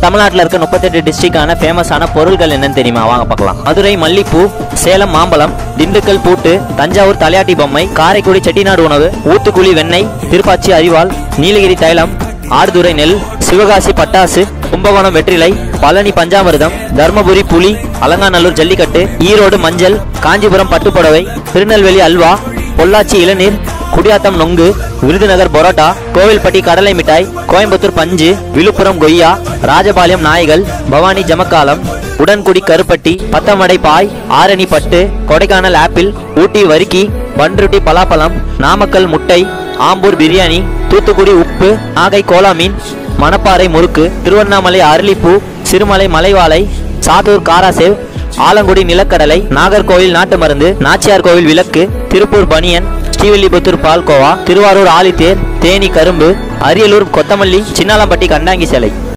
தமிழ்நாட்டில் இருக்க முப்பத்தெட்டு டிஸ்ட்ரிக்டான ஃபேமஸான பொருட்கள் என்னன்னு தெரியுமா வாங்க பார்க்கலாம் மதுரை மல்லிப்பூ சேலம் மாம்பழம் திண்டுக்கல் பூட்டு தஞ்சாவூர் தலையாட்டி பொம்மை காரைக்குடி செட்டிநாடு உணவு ஊத்துக்குழி வெண்ணெய் திருப்பாச்சி அரிவாள் நீலகிரி தைலம் ஆடுதுறை நெல் சிவகாசி பட்டாசு கும்பகோணம் வெற்றிலை பழனி பஞ்சாமிர்தம் தர்மபுரி புலி அலங்காநல்லூர் ஜல்லிக்கட்டு ஈரோடு மஞ்சள் காஞ்சிபுரம் பட்டுப்புடவை திருநெல்வேலி அல்வா பொள்ளாச்சி இளநீர் குடியாத்தம் நொங்கு விருதுநகர் பரோட்டா கோவில்பட்டி கடலை மிட்டாய் கோயம்புத்தூர் பஞ்சு விழுப்புரம் கொய்யா ராஜபாளையம் நாய்கள் பவானி ஜமக்காலம் உடன்குடி கருப்பட்டி பத்தமடை பாய் ஆரணி பட்டு கொடைக்கானல் ஆப்பிள் ஊட்டி வரிக்கி பன்ருட்டி பலாப்பழம் நாமக்கல் முட்டை ஆம்பூர் பிரியாணி தூத்துக்குடி உப்பு நாகை கோலா மீன் மணப்பாறை முறுக்கு திருவண்ணாமலை அரளிப்பூ சிறுமலை மலைவாழை சாத்தூர் காராசேவ் ஆலங்குடி நிலக்கடலை நாகர்கோவில் நாட்டு மருந்து நாச்சியார் கோவில் விளக்கு திருப்பூர் பனியன் ஸ்ரீவில்லிபுத்தூர் பால்கோவா திருவாரூர் ஆலித்தேர் தேனி கரும்பு அரியலூர் கொத்தமல்லி சின்னாலம்பட்டி கண்டாங்கி சிலை